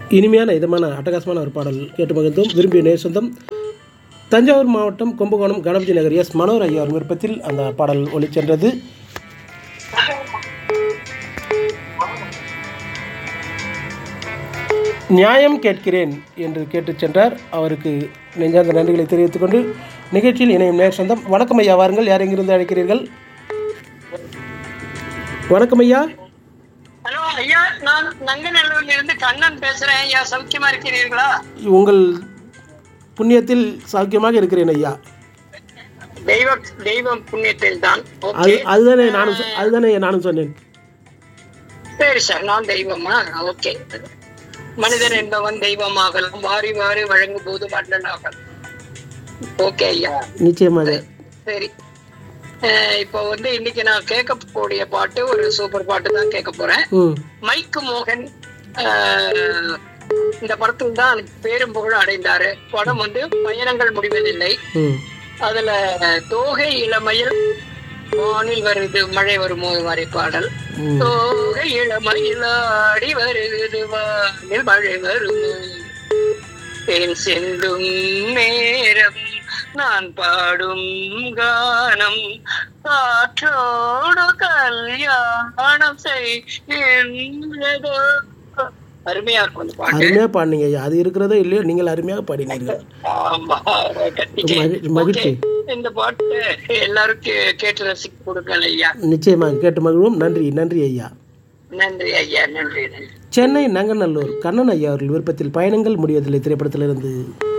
இனிமையான இதமான அட்டகாசமான ஒரு பாடல் கேட்டு மகிழ்ந்தோம் விரும்பிய நேர் சொந்தம் தஞ்சாவூர் மாவட்டம் கும்பகோணம் கணபதி நகர் எஸ் மனோர் ஐயா விருப்பத்தில் அந்த பாடல் ஒளிச்சென்றது நியாயம் கேட்கிறேன் என்று கேட்டுச் சென்றார் அவருக்கு நெஞ்சார்ந்த நன்றிகளை தெரிவித்துக் கொண்டு நிகழ்ச்சியில் இணையும் நேர் சொந்தம் வணக்கம் ஐயா வாருங்கள் யார் எங்கிருந்து அழைக்கிறீர்கள் வணக்கம் ஐயா ஹலோ ஐயா நான் நங்கநல்லூர்ல இருந்து கண்ணன் பேசுறேன் ஐயா சௌக்கியமா இருக்கிறீர்களா உங்கள் புண்ணியத்தில் சௌக்கியமாக இருக்கிறேன் ஐயா தெய்வ தெய்வம் புண்ணியத்தில் தான் அது ஓகே அதுதானே நானும் சொ- அதுதானே நானும் சொன்னேன் சரி சார் நான் தெய்வமா ஓகே மனிதன் என்பவன் தெய்வமாகலாம் வாரி வாரி வழங்கும் போது மன்னனாகலாம் ஓகே ஐயா நிச்சயமாக சரி அஹ் இப்போ வந்து இன்னைக்கு நான் கேட்கக்கூடிய பாட்டு ஒரு சூப்பர் பாட்டு தான் கேட்க போறேன் ம் மைக்கு மோகன் அஹ், இந்த படத்தில் தான் பேரும் புகழ் அடைந்தாரு படம் வந்து பயணங்கள் முடிவதில்லை ம் அதுல தோகை இளமையில் வானில் வருது மழை வருமோ மாதிரி பாடல் ம். தோகை இளமையில் ஆடி வருது வானில் மழை வருமோ தேன் செல்லும் நேரம் நான் பாடும் கானம் காற்றோடு கல்யாணம் செய்கின்றதோ அருமையா இருக்கும் அந்த பாட்டு அருமையாக பாடினீங்க ஐயா அது இருக்கிறதோ இல்லையோ நீங்கள் அருமையாக பாடினீர்கள் ஆமா கட்டிக்க. மகி- மகிழ்ச்சி. Okay. இந்த பாட்டு எல்லாரும் கே- கேட்டு ரசிக்க கொடுங்க ஐயா நிச்சயமாக கேட்டு மகிழ்வோம் நன்றி நன்றி ஐயா நன்றி ஐயா நன்றி நன்றி சென்னை நங்கநல்லூர் கண்ணன் ஐயா அவர்கள் விருப்பத்தில் பயணங்கள் முடிவதில்லை திரைப்படத்திலிருந்து